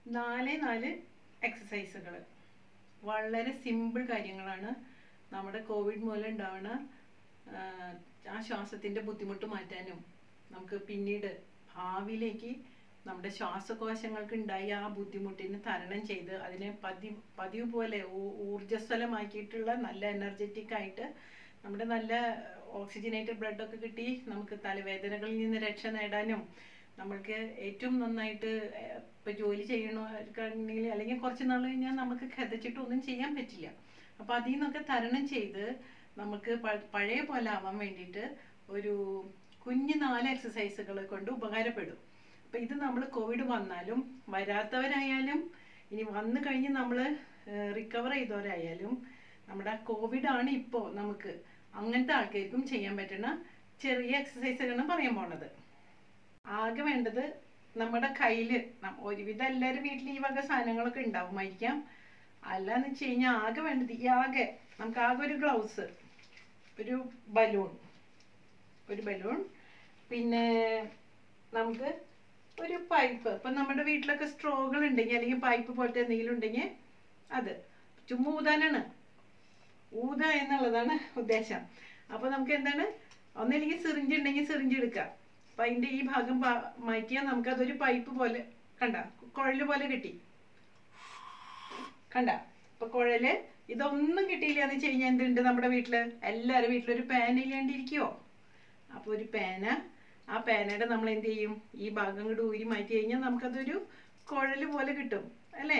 നാല് നാല് എക്സസൈസുകൾ വളരെ സിമ്പിൾ കാര്യങ്ങളാണ് നമ്മുടെ കോവിഡ് മൂലം ഉണ്ടാവുന്ന ആ, ആ ശ്വാസത്തിൻ്റെ ബുദ്ധിമുട്ട് മാറ്റാനും നമുക്ക് പിന്നീട് ഭാവിയിലേക്ക് നമ്മുടെ ശ്വാസകോശങ്ങൾക്ക് ഉണ്ടായ ആ ബുദ്ധിമുട്ടിനെ തരണം ചെയ്ത് അതിനെ പതി പതിവ് പോലെ ഊ- ഊർജ്ജസ്വലമാക്കിയിട്ടുള്ള നല്ല എനർജറ്റിക് ആയിട്ട് നമ്മുടെ നല്ല ഓക്സിജനേറ്റഡ് ബ്ലഡൊക്കെ കിട്ടി നമുക്ക് തലവേദനകളിൽ നിന്ന് രക്ഷ നേടാനും നമ്മൾക്ക് ഏറ്റവും നന്നായിട്ട് ഏഹ്, ഇപ്പൊ ജോലി ചെയ്യണമെങ്കിൽ അല്ലെങ്കിൽ കുറച്ച് നാൾ കഴിഞ്ഞാൽ നമുക്ക് കിതച്ചിട്ട് ഒന്നും ചെയ്യാൻ പറ്റില്ല അപ്പൊ അതിൽ നിന്നൊക്കെ തരണം ചെയ്ത് നമുക്ക് പ- പഴയ പോലെ ആവാൻ വേണ്ടിയിട്ട് ഒരു കുഞ്ഞു നാല് എക്സസൈസുകൾ കൊണ്ട് ഉപകാരപ്പെടും അപ്പൊ ഇത് നമ്മൾ കോവിഡ് വന്നാലും വരാത്തവരായാലും ഇനി വന്നു കഴിഞ്ഞ് നമ്മൾ റിക്കവർ ചെയ്തവരായാലും നമ്മുടെ കോവിഡ് ആണ് ഇപ്പോൾ നമുക്ക് അങ്ങനത്തെ ആൾക്കാർക്കും ചെയ്യാൻ പറ്റുന്ന ചെറിയ എക്സസൈസുകളാണ് പറയാൻ പോണത് ആകെ വേണ്ടത് നമ്മുടെ കയ്യിൽ ഒരുവിധം എല്ലാവരും വീട്ടിൽ ഈ വക സാധനങ്ങളൊക്കെ ഉണ്ടാവുമായിരിക്കാം അല്ലാന്ന് വെച്ച് കഴിഞ്ഞാൽ ആകെ വേണ്ടത് ഈ ആകെ നമുക്ക് ആകെ ഒരു ഗ്ലൗസ് ഒരു ബലൂൺ ഒരു ബലൂൺ പിന്നെ നമുക്ക് ഒരു പൈപ്പ് ഇപ്പം നമ്മുടെ വീട്ടിലൊക്കെ സ്ട്രോകൾ ഉണ്ടെങ്കിൽ അല്ലെങ്കിൽ പൈപ്പ് പോലത്തെ എന്തെങ്കിലും ഉണ്ടെങ്കിൽ അത് ചുമ്മാ ഊതാനാണ് ഊത എന്നുള്ളതാണ് ഉദ്ദേശം അപ്പോൾ നമുക്ക് എന്താണ് ഒന്നില്ലെങ്കിൽ സിറിഞ്ച് ഉണ്ടെങ്കിൽ സിറിഞ്ച് എടുക്കാം അപ്പം അതിൻ്റെ ഈ ഭാഗം പ- മാറ്റിയാൽ നമുക്ക് അതൊരു പൈപ്പ് പോലെ കണ്ട കുഴൽ പോലെ കിട്ടി കണ്ട ഇപ്പൊ കുഴല് ഇതൊന്നും കിട്ടിയില്ല എന്ന് വെച്ച് കഴിഞ്ഞാൽ എന്തുണ്ട് നമ്മുടെ വീട്ടില് എല്ലാവരും വീട്ടിലൊരു പേന ഇല്ലാണ്ടിരിക്കുവോ അപ്പൊ ഒരു പേന ആ പേനയുടെ നമ്മൾ എന്ത് ചെയ്യും ഈ ഭാഗം കൂടി ഊരി മാറ്റി കഴിഞ്ഞാൽ നമുക്കതൊരു കുഴല് പോലെ കിട്ടും അല്ലേ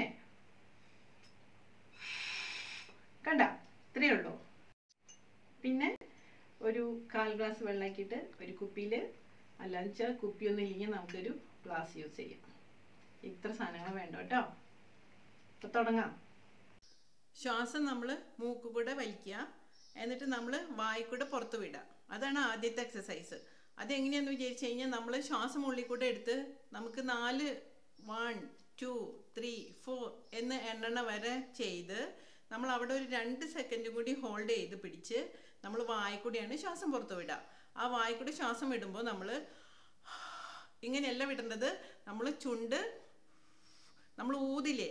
കണ്ട ഇത്രയേ ഉള്ളൂ പിന്നെ ഒരു കാൽ ഗ്ലാസ് വെള്ളമാക്കിയിട്ട് ഒരു കുപ്പിയിൽ അല്ലാന്ന് വെച്ചാൽ കുപ്പിയൊന്നും ഇല്ലെങ്കിൽ നമുക്കൊരു ഗ്ലാസ് യൂസ് ചെയ്യാം ഇത്ര സാധനങ്ങൾ വേണ്ട കേട്ടോ അപ്പൊ തുടങ്ങാം ശ്വാസം നമ്മൾ മൂക്കുകൂടെ വലിക്കുക എന്നിട്ട് നമ്മൾ വായിക്കൂടെ പുറത്ത് വിടുക അതാണ് ആദ്യത്തെ എക്സസൈസ് അതെങ്ങനെയാന്ന് വിചാരിച്ചു കഴിഞ്ഞാൽ നമ്മൾ ശ്വാസം ഉള്ളിൽ കൂടെ എടുത്ത് നമുക്ക് നാല് വൺ ടു ത്രീ ഫോർ എന്ന് എണ്ണണ വരെ ചെയ്ത് നമ്മൾ അവിടെ ഒരു രണ്ട് സെക്കൻഡ് കൂടി ഹോൾഡ് ചെയ്ത് പിടിച്ച് നമ്മൾ വായിക്കൂടിയാണ് ശ്വാസം പുറത്ത് വിടുക ആ വായിക്കൂടി ശ്വാസം വിടുമ്പോൾ നമ്മൾ ഇങ്ങനെയല്ല വിടേണ്ടത് നമ്മൾ ചുണ്ട് നമ്മൾ ഊതില്ലേ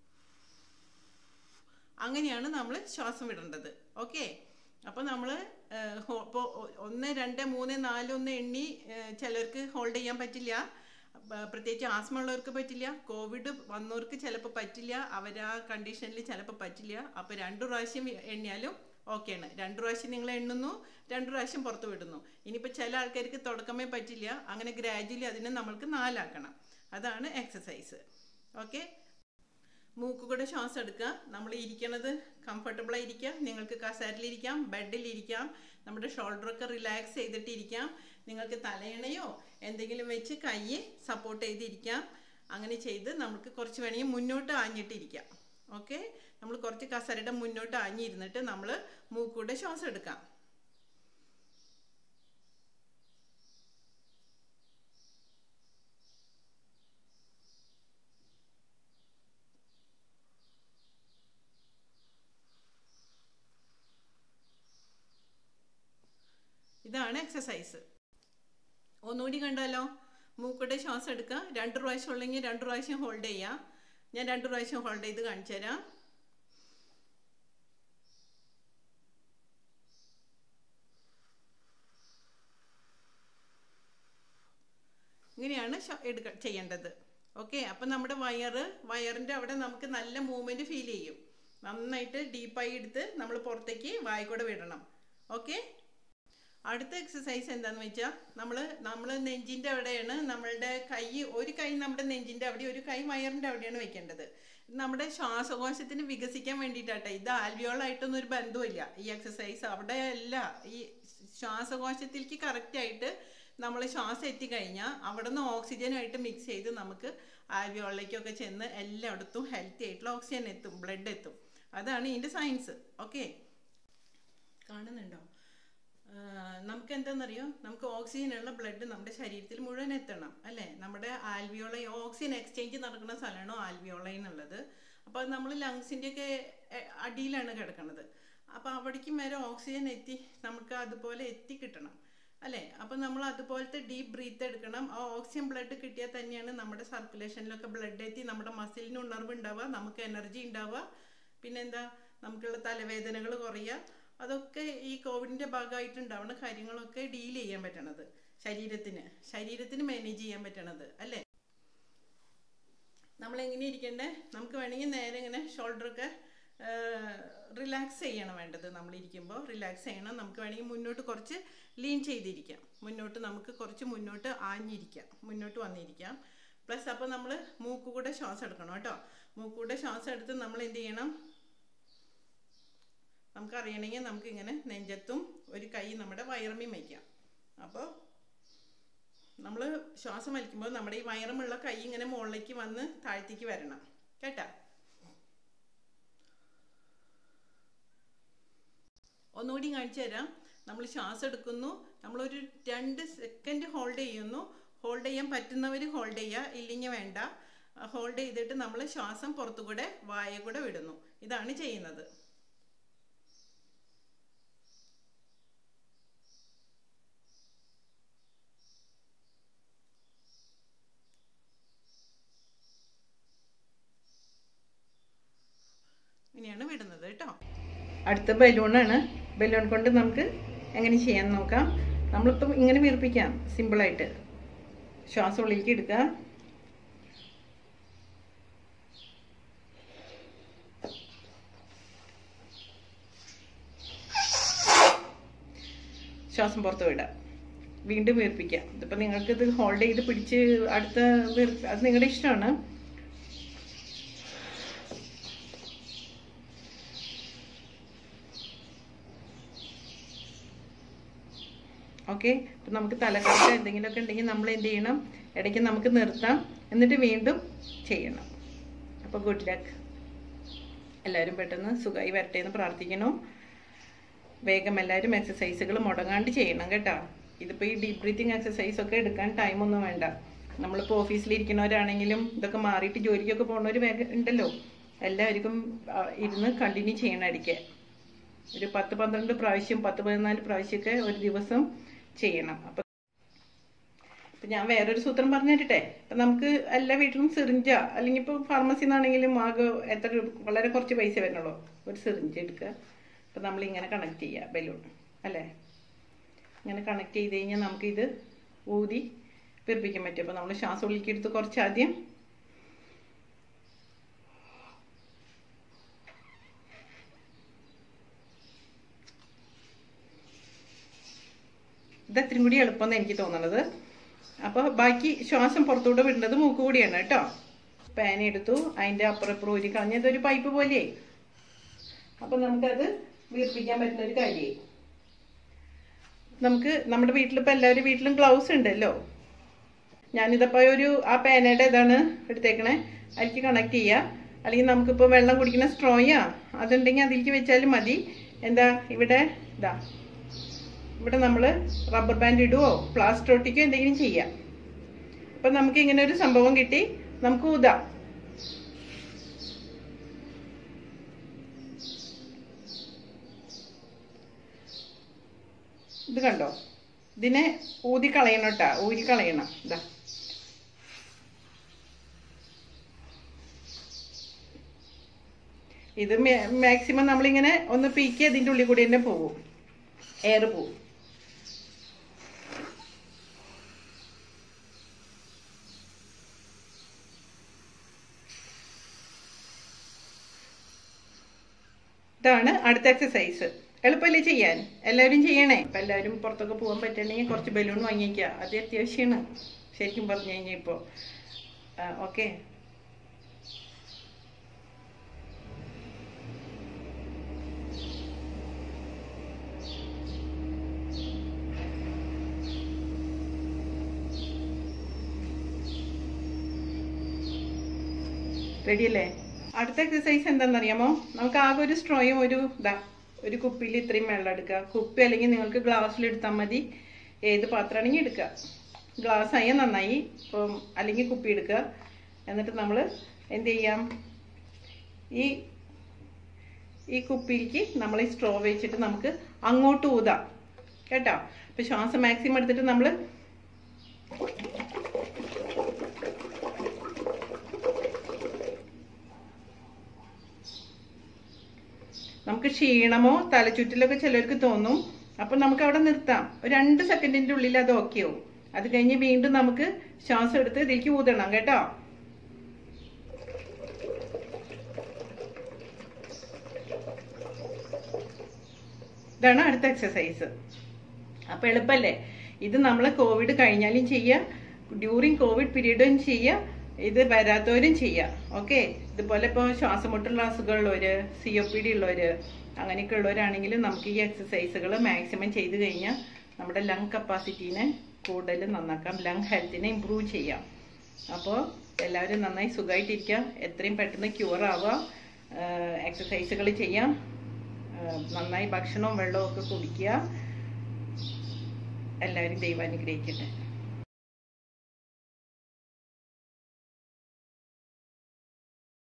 അങ്ങനെയാണ് നമ്മൾ ശ്വാസം വിടേണ്ടത് ഓക്കെ അപ്പോൾ നമ്മൾ ഇപ്പോൾ ഒന്ന് രണ്ട് മൂന്ന് നാല് ഒന്ന് എണ്ണി ഏഹ്, ചിലർക്ക് ഹോൾഡ് ചെയ്യാൻ പറ്റില്ല പ- പ്രത്യേകിച്ച് ആസ്മ ഉള്ളവർക്ക് പറ്റില്ല കോവിഡ് വന്നവർക്ക് ചിലപ്പോൾ പറ്റില്ല അവർ ആ കണ്ടീഷനിൽ ചിലപ്പോൾ പറ്റില്ല അപ്പോൾ രണ്ട് പ്രാവശ്യം എണ്ണിയാലും ഓക്കെയാണ് രണ്ട് പ്രാവശ്യം നിങ്ങൾ എണ്ണുന്നു രണ്ട് പ്രാവശ്യം പുറത്ത് വിടുന്നു ഇനിയിപ്പോൾ ചില ആൾക്കാർക്ക് തുടക്കമേ പറ്റില്ല അങ്ങനെ ഗ്രാജുവലി അതിനെ നമ്മൾക്ക് നാലാക്കണം അതാണ് എക്സസൈസ് ഓക്കെ മൂക്കുകൂടെ ശ്വാസം എടുക്കുക നമ്മൾ ഇരിക്കണത് കംഫർട്ടബിൾ ആയിരിക്കുക നിങ്ങൾക്ക് കസേരയിലിരിക്കാം ബെഡിലിരിക്കാം നമ്മുടെ ഷോൾഡറൊക്കെ റിലാക്സ് ചെയ്തിട്ട് ഇരിക്കാം നിങ്ങൾക്ക് തലയണയോ എന്തെങ്കിലും വെച്ച് കൈ സപ്പോർട്ട് ചെയ്തിരിക്കാം അങ്ങനെ ചെയ്ത് നമുക്ക് കുറച്ച് വേണമെങ്കിൽ മുന്നോട്ട് ആഞ്ഞിട്ടിരിക്കാം ഓക്കെ നമ്മൾ കുറച്ച് കസേരയുടെ മുന്നോട്ട് ആഞ്ഞിരുന്നിട്ട് നമ്മൾ മൂക്കൂടെ ശ്വാസം എടുക്കാം ഇതാണ് എക്സസൈസ് ഒന്നുകൂടി കണ്ടാലോ മൂക്കൂടെ ശ്വാസം എടുക്കുക രണ്ട് പ്രാവശ്യം ഉള്ളെങ്കിൽ രണ്ട് പ്രാവശ്യം ഹോൾഡ് ചെയ്യാം ഞാൻ രണ്ട് പ്രാവശ്യം ഹോൾഡ് ചെയ്ത് കാണിച്ചു തരാം ഇങ്ങനെയാണ് ശ്വ- എടുക്ക ചെയ്യേണ്ടത് ഓക്കെ അപ്പം നമ്മുടെ വയറ് വയറിൻ്റെ അവിടെ നമുക്ക് നല്ല മൂവ്മെൻറ്റ് ഫീൽ ചെയ്യും നന്നായിട്ട് ഡീപ്പായി എടുത്ത് നമ്മൾ പുറത്തേക്ക് വായിക്കൂടെ വിടണം ഓക്കെ അടുത്ത എക്സസൈസ് എന്താന്ന് വെച്ചാൽ നമ്മൾ നമ്മൾ നെഞ്ചിൻ്റെ അവിടെയാണ് നമ്മളുടെ കൈ ഒരു കൈ നമ്മുടെ നെഞ്ചിൻ്റെ അവിടെ ഒരു കൈ വയറിൻ്റെ അവിടെയാണ് വെക്കേണ്ടത് നമ്മുടെ ശ്വാസകോശത്തിന് വികസിക്കാൻ വേണ്ടിയിട്ടാട്ടെ ഇത് ആൽവിയോളായിട്ടൊന്നും ഒരു ബന്ധവുമില്ല ഈ എക്സസൈസ് അവിടെ അല്ല ഈ ശ്വാസകോശത്തിലേക്ക് കറക്റ്റായിട്ട് നമ്മൾ ശ്വാസം എത്തിക്കഴിഞ്ഞാൽ അവിടെ നിന്ന് ഓക്സിജനുമായിട്ട് മിക്സ് ചെയ്ത് നമുക്ക് ആൽവിയോളിലേക്കൊക്കെ ചെന്ന് എല്ലായിടത്തും ഹെൽത്തി ആയിട്ടുള്ള ഓക്സിജൻ എത്തും ബ്ലഡ് എത്തും അതാണ് ഇതിൻ്റെ സയൻസ് ഓക്കെ കാണുന്നുണ്ടോ ആഹ് നമുക്ക് എന്താണെന്നറിയോ നമുക്ക് ഓക്സിജനുള്ള ബ്ലഡ് നമ്മുടെ ശരീരത്തിൽ മുഴുവൻ എത്തണം അല്ലേ നമ്മുടെ ആൽവിയോള ഓക്സിജൻ എക്സ്ചേഞ്ച് നടക്കുന്ന സ്ഥലമാണ് ആൽവിയോള എന്നുള്ളത് അപ്പോൾ അത് നമ്മൾ ലങ്സിൻ്റെ ഒക്കെ അടിയിലാണ് കിടക്കുന്നത് അപ്പോൾ അവിടേക്കും വരെ ഓക്സിജൻ എത്തി നമുക്ക് അതുപോലെ എത്തിക്കിട്ടണം അല്ലേ അപ്പം നമ്മൾ അതുപോലത്തെ ഡീപ്പ് ബ്രീത്ത് എടുക്കണം ആ ഓക്സിജൻ ബ്ലഡ് കിട്ടിയാൽ തന്നെയാണ് നമ്മുടെ സർക്കുലേഷനിലൊക്കെ ബ്ലഡ് എത്തി നമ്മുടെ മസിലിന് ഉണർവ് ഉണ്ടാവുക നമുക്ക് എനർജി ഉണ്ടാവുക പിന്നെന്താ നമുക്കുള്ള തലവേദനകൾ കുറയുക അതൊക്കെ ഈ കോവിഡിൻ്റെ ഭാഗമായിട്ട് ഉണ്ടാവുന്ന കാര്യങ്ങളൊക്കെ ഡീൽ ചെയ്യാൻ പറ്റണത് ശരീരത്തിന് ശരീരത്തിന് മാനേജ് ചെയ്യാൻ പറ്റണത് അല്ലേ നമ്മൾ എങ്ങനെ ഇരിക്കണ്ടേ നമുക്ക് വേണമെങ്കിൽ നേരെ ഇങ്ങനെ ഷോൾഡറൊക്കെ റിലാക്സ് ചെയ്യണം വേണ്ടത് നമ്മൾ ഇരിക്കുമ്പോൾ റിലാക്സ് ചെയ്യണം നമുക്ക് വേണമെങ്കിൽ മുന്നോട്ട് കുറച്ച് ലീൻ ചെയ്തിരിക്കാം മുന്നോട്ട് നമുക്ക് കുറച്ച് മുന്നോട്ട് ആഞ്ഞിരിക്കാം മുന്നോട്ട് വന്നിരിക്കാം പ്ലസ് അപ്പോൾ നമ്മൾ മൂക്കുകൂടെ ശ്വാസം എടുക്കണം കേട്ടോ മൂക്കുകൂടെ ശ്വാസം എടുത്ത് നമ്മൾ എന്ത് ചെയ്യണം നമുക്കറിയണമെങ്കിൽ നമുക്ക് ഇങ്ങനെ നെഞ്ചത്തും ഒരു കൈ നമ്മുടെ വയറമ്മയും വയ്ക്കാം അപ്പോൾ നമ്മൾ ശ്വാസം വലിക്കുമ്പോൾ നമ്മുടെ ഈ വയറുമുള്ള കൈ ഇങ്ങനെ മുകളിലേക്ക് വന്ന് താഴത്തേക്ക് വരണം കേട്ടാ ഒന്നുകൂടി കാണിച്ചു തരാം നമ്മൾ ശ്വാസം എടുക്കുന്നു നമ്മളൊരു രണ്ട് സെക്കൻഡ് ഹോൾഡ് ചെയ്യുന്നു ഹോൾഡ് ചെയ്യാൻ പറ്റുന്നവർ ഹോൾഡ് ചെയ്യുക ഇല്ലെങ്കിൽ വേണ്ട ഹോൾഡ് ചെയ്തിട്ട് നമ്മൾ ശ്വാസം പുറത്തുകൂടെ വായ കൂടെ വിടുന്നു ഇതാണ് ചെയ്യുന്നത് ഇങ്ങനെയാണ് വിടുന്നത് കേട്ടോ അടുത്ത ബലൂണാണ് ബലൂൺ കൊണ്ട് നമുക്ക് എങ്ങനെ ചെയ്യാൻ നോക്കാം നമ്മളിപ്പം ഇങ്ങനെ വീർപ്പിക്കാം സിമ്പിളായിട്ട് ശ്വാസം ഉള്ളിലേക്ക് എടുക്കുക ശ്വാസം പുറത്ത് വിടാം വീണ്ടും വീർപ്പിക്കാം ഇതിപ്പോൾ നിങ്ങൾക്ക് ഇത് ഹോൾഡ് ചെയ്ത് പിടിച്ച് അടുത്ത വീർപ്പ് അത് നിങ്ങളുടെ ഇഷ്ടമാണ് ഓക്കെ അപ്പം നമുക്ക് തലകറക്കം എന്തെങ്കിലുമൊക്കെ ഉണ്ടെങ്കിൽ നമ്മൾ എന്ത് ചെയ്യണം ഇടയ്ക്ക് നമുക്ക് നിർത്താം എന്നിട്ട് വീണ്ടും ചെയ്യണം അപ്പോൾ ഗുഡ് ലക്ക് എല്ലാവരും പെട്ടെന്ന് സുഖമായി വരട്ടെ എന്ന് പ്രാർത്ഥിക്കണം വേഗം എല്ലാവരും എക്സസൈസുകൾ മുടങ്ങാണ്ട് ചെയ്യണം കേട്ടോ ഇതിപ്പോൾ ഈ ഡീപ് ബ്രീത്തിങ് എക്സസൈസ് ഒക്കെ എടുക്കാൻ ടൈമൊന്നും വേണ്ട നമ്മളിപ്പോൾ ഓഫീസിലിരിക്കുന്നവരാണെങ്കിലും ഇതൊക്കെ മാറിയിട്ട് ജോലിക്കൊക്കെ പോകുന്നവർ വേഗം ഉണ്ടല്ലോ എല്ലാവർക്കും ആ, ഇരുന്ന് കണ്ടിന്യൂ ചെയ്യണം ഇടയ്ക്ക് ഒരു പത്ത് പന്ത്രണ്ട് പ്രാവശ്യം പത്ത് പതിനാല് പ്രാവശ്യമൊക്കെ ഒരു ദിവസം ചെയ്യണം അപ്പം അപ്പം ഞാൻ വേറൊരു സൂത്രം പറഞ്ഞു തരട്ടെ അപ്പം നമുക്ക് എല്ലാ വീട്ടിലും സിറിഞ്ച അല്ലെങ്കിൽ ഇപ്പോൾ ഫാർമസിയിൽ നിന്നാണെങ്കിലും ആകെ എത്ര രൂപ വളരെ കുറച്ച് പൈസ വരണുള്ളൂ ഒരു സിറിഞ്ച് എടുക്കുക അപ്പം നമ്മൾ ഇങ്ങനെ കണക്ട് ചെയ്യുക ബലൂൺ അല്ലേ ഇങ്ങനെ കണക്ട് ചെയ്ത് കഴിഞ്ഞാൽ നമുക്കിത് ഊതി പിറപ്പിക്കാൻ പറ്റും അപ്പോൾ നമ്മൾ ശ്വാസം ഉള്ളിലേക്ക് എടുത്ത് കുറച്ച് ആദ്യം ഇത് അത്രയും കൂടി എളുപ്പമെന്ന് എനിക്ക് തോന്നുന്നത് അപ്പോൾ ബാക്കി ശ്വാസം പുറത്തൂടെ വിടേണ്ടത് മൂക്ക് കൂടിയാണ് കേട്ടോ പാൻ എടുത്തു അതിൻ്റെ അപ്പുറം ഇപ്പുറം ഒരു കളഞ്ഞത് ഒരു പൈപ്പ് പോലെയായി അപ്പം നമുക്കത് വീർപ്പിക്കാൻ പറ്റുന്ന ഒരു കാര്യമായി നമുക്ക് നമ്മുടെ വീട്ടിലിപ്പോൾ എല്ലാവരും വീട്ടിലും ഗ്ലൗസ് ഉണ്ടല്ലോ ഞാനിതപ്പോൾ ഒരു ആ പേനയുടെ ഇതാണ് എടുത്തേക്കണേ അതിലേക്ക് കണക്ട് ചെയ്യുക അല്ലെങ്കിൽ നമുക്കിപ്പോൾ വെള്ളം കുടിക്കുന്ന സ്ട്രോയാ അതുണ്ടെങ്കിൽ അതിലേക്ക് വെച്ചാലും മതി എന്താ ഇവിടെ ഇതാ ഇവിടെ നമ്മൾ റബ്ബർ ബാൻഡ് ഇടുവോ പ്ലാസ്റ്റർ ഒട്ടിക്കോ എന്തെങ്കിലും ചെയ്യാം അപ്പം നമുക്ക് ഇങ്ങനെ ഒരു സംഭവം കിട്ടി നമുക്ക് ഊതാം ഇത് കണ്ടോ ഇതിനെ ഊതി കളയണം കേട്ടാ ഊരി കളയണം ഇതാ ഇത് മാക്സിമം നമ്മളിങ്ങനെ ഒന്ന് പീക്കി അതിൻ്റെ ഉള്ളിൽ കൂടി തന്നെ പോകും എയർ പോവും ഇതാണ് അടുത്ത എക്സസൈസ് എളുപ്പമല്ലേ ചെയ്യാൻ എല്ലാവരും ചെയ്യണേ അപ്പം എല്ലാവരും പുറത്തൊക്കെ പോകാൻ പറ്റണമെങ്കിൽ കുറച്ച് ബലൂൺ വാങ്ങിക്കുക അത് അത്യാവശ്യമാണ് ശരിക്കും പറഞ്ഞു കഴിഞ്ഞാൽ ഇപ്പോൾ ഓക്കെ റെഡി അല്ലേ അടുത്ത എക്സസൈസ് എന്താണെന്നറിയാമോ നമുക്ക് ആകെ ഒരു സ്ട്രോയും ഒരു ഇതാ ഒരു കുപ്പിയിൽ ഇത്രയും വെള്ളം എടുക്കുക കുപ്പി അല്ലെങ്കിൽ നിങ്ങൾക്ക് ഗ്ലാസ്സിൽ എടുത്താൽ മതി ഏത് പാത്രമാണെങ്കിൽ എടുക്കുക ഗ്ലാസ് ആയാൽ നന്നായി ഇപ്പം അല്ലെങ്കിൽ കുപ്പി എടുക്കുക എന്നിട്ട് നമ്മൾ എന്ത് ചെയ്യാം ഈ ഈ കുപ്പിയിലേക്ക് നമ്മൾ ഈ സ്ട്രോ വെച്ചിട്ട് നമുക്ക് അങ്ങോട്ട് ഊതാം കേട്ടോ അപ്പോൾ ശ്വാസം മാക്സിമം എടുത്തിട്ട് നമ്മൾ നമുക്ക് ക്ഷീണമോ തലചുറ്റലൊക്കെ ചിലർക്ക് തോന്നും അപ്പം നമുക്ക് അവിടെ നിർത്താം ഒരു രണ്ട് സെക്കൻഡിന്റെ ഉള്ളിൽ അത് ഓക്കെ ആവും അത് കഴിഞ്ഞ് വീണ്ടും നമുക്ക് ശ്വാസം എടുത്ത് ഇതിലേക്ക് ഊതണം കേട്ടോ ഇതാണ് അടുത്ത എക്സസൈസ് അപ്പൊ എളുപ്പല്ലേ ഇത് നമ്മൾ കോവിഡ് കഴിഞ്ഞാലും ചെയ്യാം ഡ്യൂറിങ് കോവിഡ് പീരീഡും ചെയ്യാം ഇത് വരാത്തവരും ചെയ്യാം ഓക്കെ ഇതുപോലെ ഇപ്പോൾ ശ്വാസമുട്ടുള്ള അസുഖമുള്ളവര് സി ഒ പി ഡി ഉള്ളവര് അങ്ങനെയൊക്കെ ഉള്ളവരാണെങ്കിലും നമുക്ക് ഈ എക്സസൈസുകൾ മാക്സിമം ചെയ്ത് കഴിഞ്ഞാൽ നമ്മുടെ ലങ് കപ്പാസിറ്റീനെ കൂടുതൽ നന്നാക്കാം ലങ് ഹെൽത്തിനെ ഇമ്പ്രൂവ് ചെയ്യാം അപ്പോൾ എല്ലാവരും നന്നായി സുഖമായിട്ടിരിക്കുക എത്രയും പെട്ടെന്ന് ക്യൂർ ആവുക എക്സസൈസുകൾ ചെയ്യാം ആഹ് നന്നായി ഭക്ഷണവും വെള്ളവും ഒക്കെ കുടിക്കുക എല്ലാവരും ദൈവം അനുഗ്രഹിക്കട്ടെ